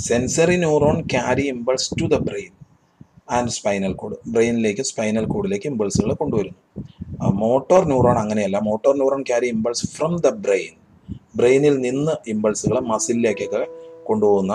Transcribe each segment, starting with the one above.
sensory neuron carry impulse to the brain and spinal cord ബ്രെയിനിലേക്ക് spinal കോഡിലേക്ക് ഇമ്പൾസുകൾ കൊണ്ടുവരുന്നു മോട്ടോർ ന്യൂറോൺ അങ്ങനെയല്ല motor neuron carry impulse from the brain ബ്രെയിനിൽ നിന്ന് ഇമ്പൾസുകൾ മസിലിലേക്കൊക്കെ കൊണ്ടുപോകുന്ന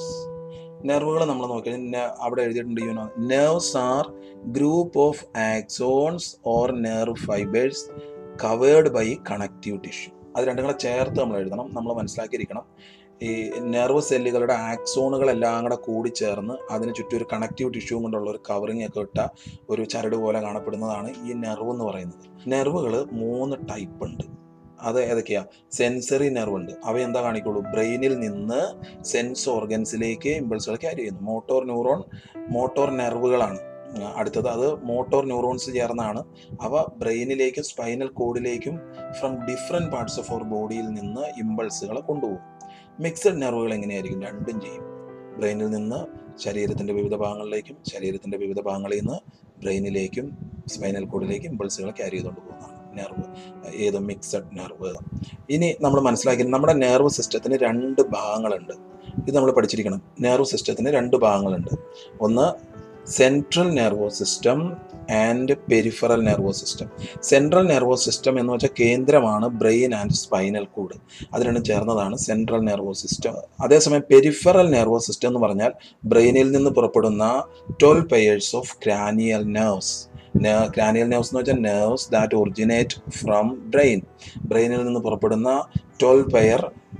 നെർവുകൾ നമ്മൾ നോക്കിയാൽ അവിടെ എഴുതിയിട്ടുണ്ട് you know nerves are group of axons or nerve fibres covered by connective tissue അത് രണ്ടും കൂടെ ചേർത്ത് നമ്മൾ എഴുതണം നമ്മൾ മനസ്സിലാക്കിയിരിക്കണം ഈ നെർവ് സെല്ലുകളുടെ ആക്സോണുകളെല്ലാം കൂടെ കൂടി ചേർന്ന് അതിന് ചുറ്റും ഒരു കണക്റ്റീവ് ടിഷ്യൂ കൊണ്ടുള്ള ഒരു കവറിങ് ഒക്കെ ഇട്ട ഒരു ചരട് പോലെ കാണപ്പെടുന്നതാണ് ഈ നെർവ് എന്ന് പറയുന്നത് നെർവുകൾ മൂന്ന് ടൈപ്പ് ഉണ്ട് അത് ഏതൊക്കെയാ സെൻസറി നെർവ് ഉണ്ട് അവ എന്താ കാണിക്കുള്ളൂ ബ്രെയിനിൽ നിന്ന് സെൻസ് ഓർഗൻസിലേക്ക് ഇമ്പൾസുകൾ ക്യാരി ചെയ്യുന്നു മോട്ടോർ ന്യൂറോൺ മോട്ടോർ നെർവുകളാണ് അടുത്തത് അത് മോട്ടോർ ന്യൂറോൺസ് ചേർന്നാണ് അവ ബ്രെയിനിലേക്കും സ്പൈനൽ കോഡിലേക്കും from different parts of our ബോഡിയിൽ നിന്ന് ഇമ്പൾസുകളെ കൊണ്ടുപോകും മിക്സഡ് നെർവുകൾ എങ്ങനെയായിരിക്കും രണ്ടും ചെയ്യും ബ്രെയിനിൽ നിന്ന് ശരീരത്തിൻ്റെ വിവിധ ഭാഗങ്ങളിലേക്കും ശരീരത്തിൻ്റെ വിവിധ ഭാഗങ്ങളിൽ നിന്ന് ബ്രെയിനിലേക്കും സ്പൈനൽ കോഡിലേക്കും ഇമ്പൾസുകൾ ക്യാരി ചെയ്തുകൊണ്ട് പോകുന്നതാണ് നെർവ് ഏത് മിക്സഡ് നെർവ് ഇനി നമ്മൾ മനസ്സിലാക്കി നമ്മുടെ നെർവ് സിസ്റ്റത്തിന് രണ്ട് ഭാഗങ്ങളുണ്ട് ഇത് നമ്മൾ പഠിച്ചിരിക്കണം നെർവ് സിസ്റ്റത്തിന് രണ്ട് ഭാഗങ്ങളുണ്ട് ഒന്ന് central nervous system and peripheral nervous system central nervous system എന്ന് വെച്ചാൽ കേന്ദ്രമാണ് ബ്രെയിൻ ആൻഡ് സ്പൈനൽ കോഡ് അത് രണ്ടും ചേർന്നതാണ് സെൻട്രൽ നെർവോസ് സിസ്റ്റം അതേസമയം പെരിഫറൽ നെർവോസ് സിസ്റ്റം എന്ന് പറഞ്ഞാൽ ബ്രെയിനിൽ നിന്ന് പുറപ്പെടുന്ന twelve pairs of cranial nerves cranial nerves എന്ന് വെച്ചാൽ nerves that originate from brain ബ്രെയിനിൽ നിന്ന് പുറപ്പെടുന്ന ട്വൽവ് പെയർ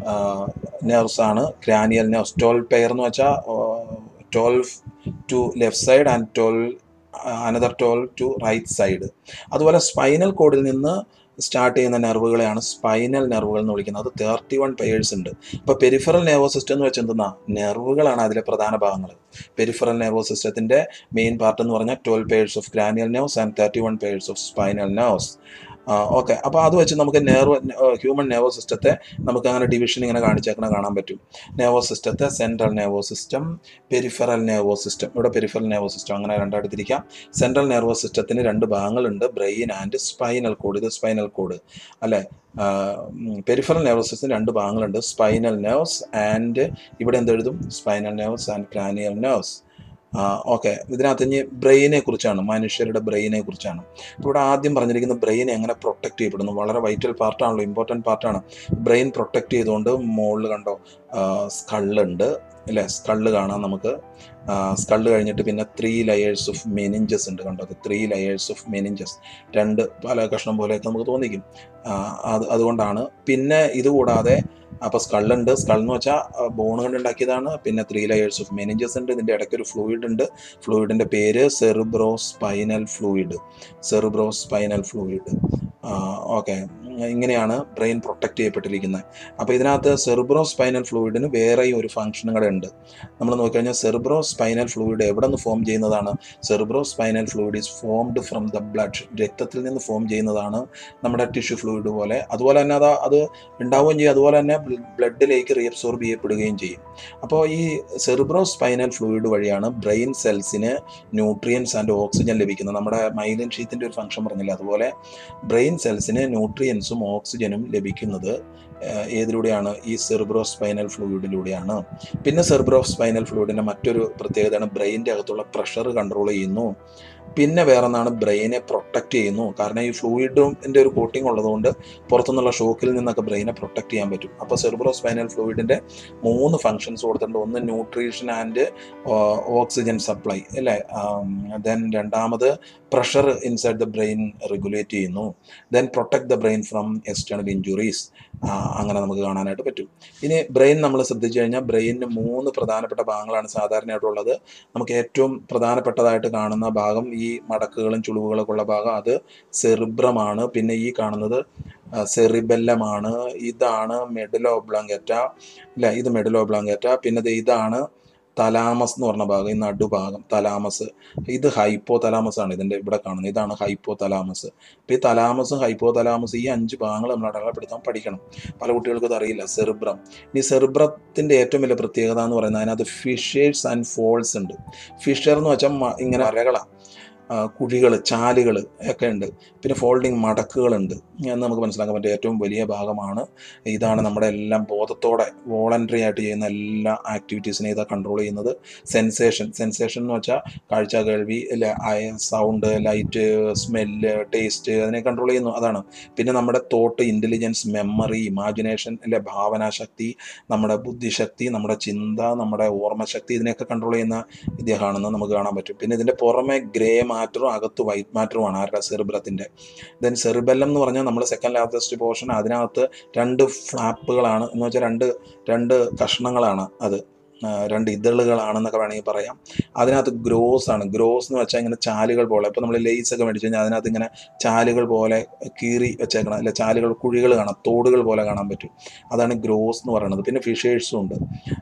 നെർവ്സ് ആണ് ക്രാനിയൽ നെർവ്സ് ട്വൽവ് പെയർ എന്ന് വെച്ചാൽ twelve to left side and twelve another twelve to right side അതുപോലെ സ്പൈനൽ കോഡിൽ നിന്ന് സ്റ്റാർട്ട് ചെയ്യുന്ന നെർവുകളെയാണ് സ്പൈനൽ നെർവുകൾ എന്ന് വിളിക്കുന്നത് അത് തേർട്ടി വൺ പെയേഴ്സ് ഉണ്ട് ഇപ്പോൾ പെരിഫറൽ നെർവസ് സിസ്റ്റം എന്ന് വെച്ചാൽ എന്തെന്നാ നെർവുകളാണ് അതിലെ പ്രധാന ഭാഗങ്ങൾ പെരിഫറൽ നെർവസ് സിസ്റ്റത്തിൻ്റെ മെയിൻ പാർട്ട് എന്ന് പറഞ്ഞാൽ twelve pairs of cranial nerves and thirty one pairs of spinal nerves okay അപ്പോൾ അത് വെച്ച് നമുക്ക് നെർവ് ഹ്യൂമൻ നെർവസ് സിസ്റ്റത്തെ നമുക്ക് അങ്ങനെ ഡിവിഷൻ ഇങ്ങനെ കാണിച്ചേക്കണ കാണാൻ പറ്റും നെർവസ് സിസ്റ്റത്തെ central nervous system peripheral nervous system ഇവിടെ പെരിഫറൽ നെർവസ് സിസ്റ്റം അങ്ങനെ രണ്ടായിട്ട് തിരിക്കാം സെൻട്രൽ നെർവസ് സിസ്റ്റത്തിന് രണ്ട് ഭാഗങ്ങളുണ്ട് ബ്രെയിൻ ആൻഡ് സ്പൈനൽ കോഡ് ഇത് സ്പൈനൽ കോഡ് അല്ലേ പെരിഫറൽ നെർവസ് സിസ്റ്റത്തിന് രണ്ട് ഭാഗങ്ങളുണ്ട് സ്പൈനൽ നെർവ്സ് ആൻഡ് ഇവിടെ എന്തെഴുതും spinal nerves and cranial nerves okay ഇതിനകത്ത് ഇനി ബ്രെയിനെ കുറിച്ചാണ് മനുഷ്യരുടെ ബ്രെയിനെ കുറിച്ചാണ് ഇവിടെ ആദ്യം പറഞ്ഞിരിക്കുന്നത് ബ്രെയിൻ എങ്ങനെ പ്രൊട്ടക്ട് ചെയ്യപ്പെടുന്നു വളരെ വൈറ്റൽ പാർട്ടാണല്ലോ ഇമ്പോർട്ടൻറ്റ് പാർട്ടാണ് ബ്രെയിൻ പ്രൊട്ടക്ട് ചെയ്തുകൊണ്ട് മുകളിൽ കണ്ടോ സ്കള്ളുണ്ട് അല്ലേ സ്കള്ള് കാണാം നമുക്ക് സ്കള്ള് കഴിഞ്ഞിട്ട് പിന്നെ ത്രീ ലെയേഴ്സ് ഓഫ് മെനിഞ്ചസ് ഉണ്ട് കണ്ടോ ത്രീ ലെയേഴ്സ് ഓഫ് മെനിഞ്ചസ് രണ്ട് പല കഷ്ണം പോലെയൊക്കെ നമുക്ക് തോന്നിക്കും അത് അതുകൊണ്ടാണ് പിന്നെ ഇതുകൂടാതെ അപ്പോൾ സ്കള്ളുണ്ട് സ്കൾ എന്ന് വെച്ചാൽ ബോൺ കൊണ്ട് ഉണ്ടാക്കിയതാണ് പിന്നെ ത്രീ ലെയേഴ്സ് ഓഫ് മെനിഞ്ചസ് ഉണ്ട് ഇതിൻ്റെ ഇടയ്ക്ക് ഒരു ഫ്ലൂയിഡ് ഉണ്ട് ഫ്ലൂയിഡിൻ്റെ പേര് cerebro spinal fluid cerebro spinal fluid okay ഇങ്ങനെയാണ് ബ്രെയിൻ പ്രൊട്ടക്റ്റ് ചെയ്യപ്പെട്ടിരിക്കുന്നത് അപ്പോൾ ഇതിനകത്ത് സെറിബ്രോ സ്പൈനൽ ഫ്ലൂയിഡിന് വേറെയും ഒരു ഫംഗ്ഷനും കൂടെ ഉണ്ട് നമ്മൾ നോക്കിക്കഴിഞ്ഞാൽ സെറിബ്രോ സ്പൈനൽ ഫ്ലൂയിഡ് എവിടെ നിന്ന് ഫോം ചെയ്യുന്നതാണ് cerebro spinal fluid is formed from the blood രക്തത്തിൽ നിന്ന് ഫോം ചെയ്യുന്നതാണ് നമ്മുടെ ടിഷ്യൂ ഫ്ലൂയിഡ് പോലെ അതുപോലെ തന്നെ അത് അത് ഉണ്ടാവുകയും ചെയ്യും അതുപോലെ തന്നെ ബ്ലഡിലേക്ക് റീഅബ്സോർബ് ചെയ്യപ്പെടുകയും ചെയ്യും അപ്പോൾ ഈ സെറിബ്രോ സ്പൈനൽ ഫ്ലൂയിഡ് വഴിയാണ് ബ്രെയിൻ സെൽസിന് ന്യൂട്രിയൻസ് ആൻഡ് ഓക്സിജൻ ലഭിക്കുന്നത് നമ്മുടെ മൈലിൻ ഷീത്തിൻ്റെ ഒരു ഫംഗ്ഷൻ പറഞ്ഞില്ല അതുപോലെ ബ്രെയിൻ സെൽസിന് ന്യൂട്രിയൻസും ഓക്സിജനും ലഭിക്കുന്നത് ഏതിലൂടെയാണ് ഈ സെറിബ്രോ സ്പൈനൽ ഫ്ലൂയിഡിലൂടെയാണ് പിന്നെ സെറിബ്രോ സ്പൈനൽ ഫ്ലൂയിഡിൻ്റെ മറ്റൊരു പ്രത്യേകതയാണ് ബ്രെയിൻ്റെ അകത്തുള്ള പ്രഷർ കൺട്രോൾ ചെയ്യുന്നു പിന്നെ വേറെ ഒന്നാണ് ബ്രെയിനെ പ്രൊട്ടക്റ്റ് ചെയ്യുന്നു കാരണം ഈ ഫ്ലൂയിഡിൻ്റെ ഒരു കോട്ടിംഗ് ഉള്ളതുകൊണ്ട് പുറത്തുനിന്നുള്ള ഷോക്കിൽ നിന്നൊക്കെ ബ്രെയിനെ പ്രൊട്ടക്റ്റ് ചെയ്യാൻ പറ്റും അപ്പോൾ സെറിബ്രോ സ്പൈനൽ ഫ്ലൂയിഡിൻ്റെ മൂന്ന് ഫങ്ഷൻസ് കൊടുത്തിട്ടുണ്ട് ഒന്ന് ന്യൂട്രീഷൻ ആൻഡ് ഓക്സിജൻ സപ്ലൈ അല്ലേ ദെൻ രണ്ടാമത് pressure inside the brain regulate ചെയ്യുന്നു then protect the brain from external injuries അങ്ങനെ നമുക്ക് കാണാനായിട്ട് പറ്റും ഇനി ബ്രെയിൻ നമ്മൾ ശ്രദ്ധിച്ചു കഴിഞ്ഞാൽ ബ്രെയിനിന് മൂന്ന് പ്രധാനപ്പെട്ട ഭാഗങ്ങളാണ് സാധാരണയായിട്ടുള്ളത് നമുക്ക് ഏറ്റവും പ്രധാനപ്പെട്ടതായിട്ട് കാണുന്ന ഭാഗം ഈ മടക്കുകളും ചുളിവുകളൊക്കെ ഉള്ള ഭാഗം അത് സെറിബ്രമാണ് പിന്നെ ഈ കാണുന്നത് സെറിബെല്ലമാണ് ഇതാണ് മെഡലോ ബ്ലാങ്കറ്റ ഇല്ല ഇത് മെഡലോ ബ്ലാങ്കറ്റ പിന്നെ ഇതാണ് തലാമസ് എന്ന് പറഞ്ഞ ഭാഗം ഈ നടുഭാഗം തലാമസ് ഇത് ഹൈപ്പോ തലാമസ് ആണ് ഇതിൻ്റെ ഇവിടെ കാണുന്നത് ഇതാണ് ഹൈപ്പോ തലാമസ് അപ്പോൾ ഈ തലാമസും ഹൈപ്പോ തലാമസ് ഈ അഞ്ച് ഭാഗങ്ങൾ നമ്മൾ അടയാളപ്പെടുത്താൻ പഠിക്കണം പല കുട്ടികൾക്കും അത് അറിയില്ല സെറിബ്രം ഈ സെറിബ്രത്തിൻ്റെ ഏറ്റവും വലിയ പ്രത്യേകത എന്ന് പറയുന്നത് അതിനകത്ത് ഫിഷേഴ്സ് ആൻഡ് ഫോൾസ് ഉണ്ട് ഫിഷർ എന്ന് വെച്ചാൽ ഇങ്ങനെ അരകളാണ് കുഴികൾ ചാലുകൾ ഒക്കെ ഉണ്ട് പിന്നെ ഫോൾഡിങ് മടക്കുകളുണ്ട് എന്ന് നമുക്ക് മനസ്സിലാക്കാൻ പറ്റിയ ഏറ്റവും വലിയ ഭാഗമാണ് ഇതാണ് നമ്മുടെ എല്ലാം ബോധത്തോടെ വോളണ്ടറി ആയിട്ട് ചെയ്യുന്ന എല്ലാ ആക്ടിവിറ്റീസിനെ ഇതാ കൺട്രോൾ ചെയ്യുന്നത് സെൻസേഷൻ സെൻസേഷൻ എന്ന് വെച്ചാൽ കാഴ്ച കേൾവി സൗണ്ട് ലൈറ്റ് സ്മെല്ല് ടേസ്റ്റ് അതിനെ കൺട്രോൾ ചെയ്യുന്നു അതാണ് പിന്നെ നമ്മുടെ തോട്ട് ഇൻ്റലിജൻസ് മെമ്മറി ഇമാജിനേഷൻ അല്ലെ ഭാവനാശക്തി നമ്മുടെ ബുദ്ധിശക്തി നമ്മുടെ ചിന്ത നമ്മുടെ ഓർമ്മശക്തി ഇതിനെയൊക്കെ കൺട്രോൾ ചെയ്യുന്ന ഇദ്ദേഹമാണെന്ന് നമുക്ക് കാണാൻ പറ്റും പിന്നെ ഇതിൻ്റെ പുറമെ ഗ്രേ മാറ്ററും അകത്ത് വൈറ്റ് മാറ്ററുമാണ് ആരുടെ സെറിബ്രത്തിൻ്റെ ദെൻ സെറിബെല്ലം എന്ന് പറഞ്ഞാൽ നമ്മൾ സെക്കൻഡ് ലാർജസ്റ്റ് പോർഷൻ അതിനകത്ത് രണ്ട് ഫ്ലാപ്പുകളാണ് എന്ന് വെച്ചാൽ രണ്ട് രണ്ട് കഷ്ണങ്ങളാണ് അത് ആ, രണ്ട് ഇതളുകളാണെന്നൊക്കെ വേണമെങ്കിൽ പറയാം അതിനകത്ത് ഗ്രോസ് ആണ് ഗ്രോസ് എന്ന് വെച്ചാൽ ഇങ്ങനെ ചാലുകൾ പോലെ ഇപ്പോൾ നമ്മൾ ലേസ് ഒക്കെ മേടിച്ച് കഴിഞ്ഞാൽ അതിനകത്ത് ഇങ്ങനെ ചാലുകൾ പോലെ കീറി വെച്ചേക്കണം അല്ലെ ചാലുകൾ കുഴികൾ കാണാം തോടുകൾ പോലെ കാണാൻ പറ്റും അതാണ് ഗ്രോസ് എന്ന് പറയുന്നത് പിന്നെ ഫിഷേഴ്സും ഉണ്ട്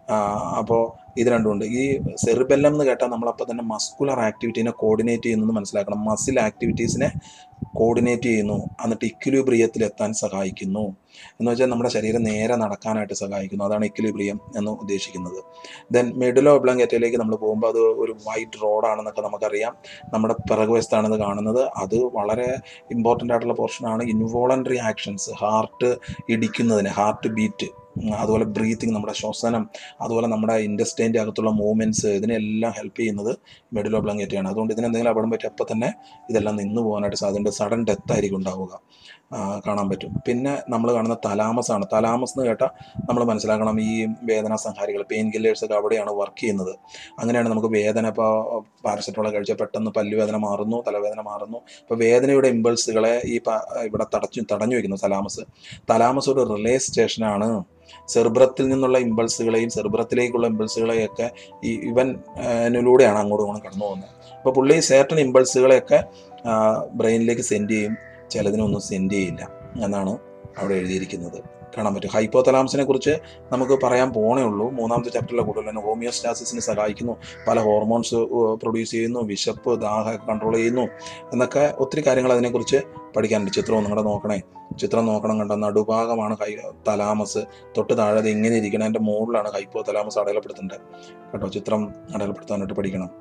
അപ്പോൾ ഇത് രണ്ടുമുണ്ട് ഈ സെറിബെല്ലം എന്ന് കേട്ടാൽ നമ്മളപ്പോൾ തന്നെ മസ്കുലർ ആക്ടിവിറ്റീനെ കോർഡിനേറ്റ് ചെയ്യുന്നത് മനസ്സിലാക്കണം മസിൽ ആക്ടിവിറ്റീസിനെ കോർഡിനേറ്റ് ചെയ്യുന്നു എന്നിട്ട് ഇക്വിലിബ്രിയത്തിൽ എത്താൻ സഹായിക്കുന്നു എന്ന് വെച്ചാൽ നമ്മുടെ ശരീരം നേരെ നടക്കാനായിട്ട് സഹായിക്കുന്നു അതാണ് ഇക്വിലിബ്രിയം എന്ന് ഉദ്ദേശിക്കുന്നത് ദെൻ മിഡിലോ ഒബ്ലങ്കേറ്റയിലേക്ക് നമ്മൾ പോകുമ്പോൾ അത് ഒരു വൈറ്റ് റോഡാണെന്നൊക്കെ നമുക്കറിയാം നമ്മുടെ പിറകുവശത്താണിത് കാണുന്നത് അത് വളരെ ഇമ്പോർട്ടൻ്റ് ആയിട്ടുള്ള പോർഷനാണ് ഇൻവോളണ്ടറി ആക്ഷൻസ് ഹാർട്ട് ഇടിക്കുന്നതിന് ഹാർട്ട് ബീറ്റ് അതുപോലെ ബ്രീത്തിങ് നമ്മുടെ ശ്വസനം അതുപോലെ നമ്മുടെ ഇൻഡസ്റ്റൈൻ്റെ അകത്തുള്ള മൂവ്മെൻറ്റ്സ് ഇതിനെല്ലാം ഹെൽപ്പ് ചെയ്യുന്നത് മെഡിലോ ബ്ലങ്കേറ്റയാണ് അതുകൊണ്ട് ഇതിന് എന്തെങ്കിലും അപകടം പറ്റി അപ്പം തന്നെ ഇതെല്ലാം നിന്ന് പോകാനായിട്ട് സാധ്യത സഡൻ ഡെത്ത് ആയിരിക്കും ഉണ്ടാവുക ആ, കാണാൻ പറ്റും പിന്നെ നമ്മൾ കാണുന്ന തലാമസ് ആണ് തലാമസ് എന്ന് കേട്ടാൽ നമ്മൾ മനസ്സിലാക്കണം ഈ വേദന സംഹാരികൾ പെയിൻ കില്ലേഴ്സ് ഒക്കെ അവിടെയാണ് വർക്ക് ചെയ്യുന്നത് അങ്ങനെയാണ് നമുക്ക് വേദന ഇപ്പോൾ പാരസെറ്റമോൾ കഴിച്ചാൽ പെട്ടെന്ന് പല്ലുവേദന മാറുന്നു തലവേദന മാറുന്നു ഇപ്പോൾ വേദനയുടെ ഇമ്പൾസുകളെ ഈ പ- ഇവിടെ തടച്ചു തടഞ്ഞു വെക്കുന്നു തലാമസ് തലാമസ് ഒരു റിലേ സ്റ്റേഷനാണ് സെർബ്രത്തിൽ നിന്നുള്ള ഇമ്പൾസുകളെയും സെർബ്രത്തിലേക്കുള്ള ഇമ്പൾസുകളെയും ഒക്കെ ഈ ഇവൻ ിലൂടെയാണ് അങ്ങോട്ടും ഇങ്ങോട്ടും കടന്നു പോകുന്നത് അപ്പോൾ പുള്ളി സേർട്ടൺ ഇമ്പൾസുകളെയൊക്കെ ബ്രെയിനിലേക്ക് സെൻഡ് ചെയ്യും ചിലതിനൊന്നും സെൻഡ് ചെയ്യില്ല എന്നാണ് അവിടെ എഴുതിയിരിക്കുന്നത് കാണാൻ പറ്റും ഹൈപ്പോതലാമസിനെ കുറിച്ച് നമുക്ക് പറയാൻ പോണേ ഉള്ളൂ മൂന്നാമത്തെ ചാപ്റ്ററിലെ കൂടുതൽ തന്നെ ഹോമിയോസ്റ്റാസിസിന് സഹായിക്കുന്നു പല ഹോർമോൺസ് പ്രൊഡ്യൂസ് ചെയ്യുന്നു വിശപ്പ് ദാഹം കൺട്രോൾ ചെയ്യുന്നു എന്നൊക്കെ ഒത്തിരി കാര്യങ്ങൾ അതിനെക്കുറിച്ച് പഠിക്കാനുണ്ട് ചിത്രവും നിങ്ങളുടെ നോക്കണേ ചിത്രം നോക്കണം കണ്ട നടുഭാഗമാണ് ഹൈ തലാമസ് തൊട്ട് താഴെ ഇത് ഇങ്ങനെ ഇരിക്കണം എൻ്റെ മുകളിലാണ് ഹൈപ്പോ തലാമസ് അടയാളപ്പെടുത്തേണ്ടത് കേട്ടോ ചിത്രം അടയാളപ്പെടുത്താനായിട്ട് പഠിക്കണം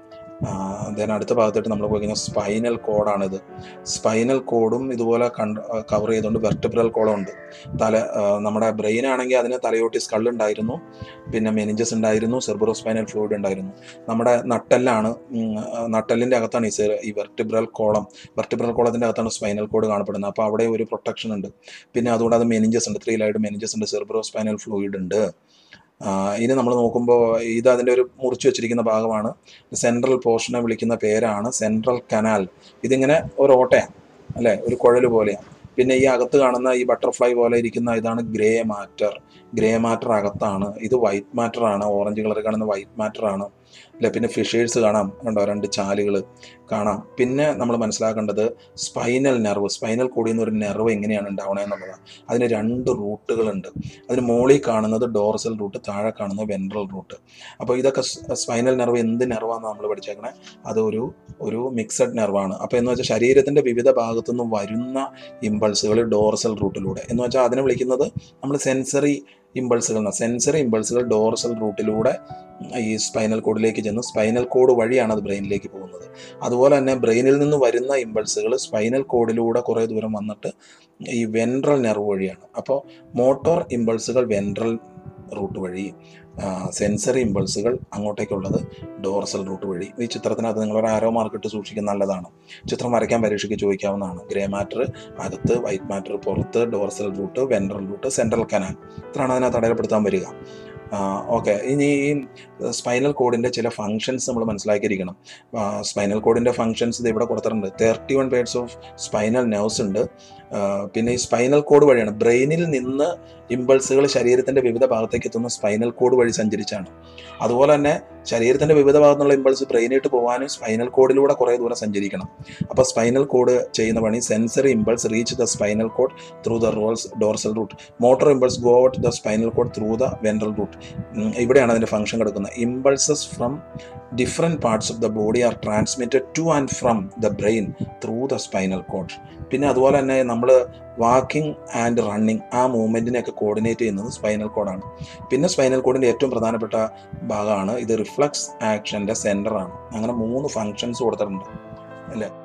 ദെൻ അടുത്ത ഭാഗത്തായിട്ട് നമ്മൾ പോയി കഴിഞ്ഞാൽ സ്പൈനൽ കോഡാണിത് സ്പൈനൽ കോഡും ഇതുപോലെ കണ്ട് കവർ ചെയ്തുകൊണ്ട് വെർട്ടിബ്രൽ കോഡും ഉണ്ട് തല ആ, നമ്മുടെ ബ്രെയിൻ ആണെങ്കിൽ അതിന് തലയോട്ടി സ്കൾ ഉണ്ടായിരുന്നു പിന്നെ മെനിഞ്ചസ് ഉണ്ടായിരുന്നു സെർബറോ സ്പൈനൽ ഫ്ലൂയിഡ് ഉണ്ടായിരുന്നു നമ്മുടെ നട്ടെല്ലാണ് ഉം, ആ, നട്ടെല്ലിൻ്റെ അകത്താണ് ഈ സെ- ഈ വെർട്ടിബ്രൽ കോളം വെർട്ടിബ്രൽ കോളത്തിൻ്റെ അകത്താണ് സ്പൈനൽ കോഡ് കാണപ്പെടുന്നത് അപ്പോൾ അവിടെ ഒരു പ്രൊട്ടക്ഷൻ ഉണ്ട് പിന്നെ അതുകൊണ്ട് അത് മെനിഞ്ചസ് ഉണ്ട് ത്രീ ലൈഡ് മെനിഞ്ചസ് ഉണ്ട് സെർബറോ സ്പൈനൽ ഫ്ലൂയിഡ് ഉണ്ട് ആ, ഇനി നമ്മൾ നോക്കുമ്പോൾ ഇത് അതിൻ്റെ ഒരു മുറിച്ച് വെച്ചിരിക്കുന്ന ഭാഗമാണ് സെൻട്രൽ പോർഷനെ വിളിക്കുന്ന പേരാണ് സെൻട്രൽ കനാൽ ഇതിങ്ങനെ ഒരു ഓട്ടയാണ് അല്ലേ ഒരു കുഴൽ പോലെയാണ് പിന്നെ ഈ അകത്ത് കാണുന്ന ഈ ബട്ടർഫ്ലൈ പോലെ ഇരിക്കുന്ന ഇതാണ് ഗ്രേ മാറ്റർ ഗ്രേ മാറ്റർ അകത്താണ് ഇത് വൈറ്റ് മാറ്റർ ആണ് ഓറഞ്ച് കളർ കാണുന്ന വൈറ്റ് മാറ്റർ ആണ് അല്ലെ പിന്നെ ഫിഷേഴ്സ് കാണാം കണ്ടോ രണ്ട് ചാലുകൾ കാണാം പിന്നെ നമ്മൾ മനസ്സിലാക്കേണ്ടത് സ്പൈനൽ നെർവ് സ്പൈനൽ കൂടി ഒരു നെർവ് എങ്ങനെയാണ് ഉണ്ടാവണേ എന്നുള്ളതാണ് അതിന് രണ്ട് റൂട്ടുകളുണ്ട് അതിന് മുകളിൽ കാണുന്നത് ഡോർസൽ റൂട്ട് താഴെ കാണുന്നത് വെൻട്രൽ റൂട്ട് അപ്പോൾ ഇതൊക്കെ സ്പൈനൽ നെർവ് എന്ത് നെർവാണെന്ന് നമ്മൾ പഠിച്ചേക്കണേ അത് ഒരു ഒരു മിക്സഡ് നെർവാണ് അപ്പോൾ എന്ന് വെച്ചാൽ ശരീരത്തിൻ്റെ വിവിധ ഭാഗത്തു നിന്നും വരുന്ന ഇമ്പൾസുകൾ ഡോർസൽ റൂട്ടിലൂടെ എന്ന് വെച്ചാൽ അതിനെ വിളിക്കുന്നത് നമ്മൾ സെൻസറി ഇമ്പൾസുകൾ സെൻസറി ഇമ്പൾസുകൾ ഡോർസൽ റൂട്ടിലൂടെ ഈ സ്പൈനൽ കോഡിലേക്ക് ചെന്ന് സ്പൈനൽ കോഡ് വഴിയാണ് അത് ബ്രെയിനിലേക്ക് പോകുന്നത് അതുപോലെ തന്നെ ബ്രെയിനിൽ നിന്ന് വരുന്ന ഇമ്പൾസുകൾ സ്പൈനൽ കോഡിലൂടെ കുറേ ദൂരം വന്നിട്ട് ഈ വെൻട്രൽ നെർവ് വഴിയാണ് അപ്പോൾ മോട്ടോർ ഇമ്പൾസുകൾ വെൻട്രൽ റൂട്ട് വഴി സെൻസറി ഇമ്പൾസുകൾ അങ്ങോട്ടേക്കുള്ളത് ഡോർസൽ റൂട്ട് വഴി ഈ ചിത്രത്തിനകത്ത് നിങ്ങളൊരു ആരോ മാർക്കിട്ട് സൂക്ഷിക്കുന്നത് നല്ലതാണ് ചിത്രം വരയ്ക്കാൻ പരീക്ഷയ്ക്ക് ചോദിക്കാവുന്നതാണ് ഗ്രേ മാറ്റർ അകത്ത് വൈറ്റ് മാറ്റർ പുറത്ത് dorsal root ventral root central canal ഇത്രയാണ് അതിനകത്ത് അടയാളപ്പെടുത്താൻ വരിക ഓക്കെ ഇനി ഈ സ്പൈനൽ കോഡിൻ്റെ ചില ഫങ്ഷൻസ് നമ്മൾ മനസ്സിലാക്കിയിരിക്കണം സ്പൈനൽ കോഡിൻ്റെ ഫങ്ഷൻസ് ഇത് ഇവിടെ കൊടുത്തിട്ടുണ്ട് thirty one pairs of spinal nerves ഉണ്ട് ആ, പിന്നെ ഈ സ്പൈനൽ കോഡ് വഴിയാണ് ബ്രെയിനിൽ നിന്ന് ഇമ്പൾസുകൾ ശരീരത്തിൻ്റെ വിവിധ ഭാഗത്തേക്ക് എത്തുന്ന സ്പൈനൽ കോഡ് വഴി സഞ്ചരിച്ചാണ് അതുപോലെ തന്നെ ശരീരത്തിൻ്റെ വിവിധ ഭാഗത്തുനിന്നുള്ള ഇമ്പൾസ് ബ്രെയിനിട്ട് പോകാനും സ്പൈനൽ കോഡിലൂടെ കുറേ ദൂരം സഞ്ചരിക്കണം അപ്പോൾ സ്പൈനൽ കോഡ് ചെയ്യുന്ന പണി sensory impulse reach the spinal cord through the rolls dorsal root motor impulse go out the spinal cord through the ventral root ഇവിടെയാണ് അതിൻ്റെ ഫംഗ്ഷൻ കിടക്കുന്നത് impulses from different parts of the body are transmitted to and from the brain through the spinal cord പിന്നെ അതുപോലെ തന്നെ നമ്മൾ walking and running ആ മൂവ്മെൻറ്റിനെയൊക്കെ coordinate ചെയ്യുന്നത് spinal കോഡാണ് പിന്നെ സ്പൈനൽ കോഡിൻ്റെ ഏറ്റവും പ്രധാനപ്പെട്ട ഭാഗമാണ് ഇത് റിഫ്ലക്സ് ആക്ഷൻ്റെ സെൻറ്ററാണ് അങ്ങനെ മൂന്ന് ഫങ്ഷൻസ് കൊടുത്തിട്ടുണ്ട് അല്ലേ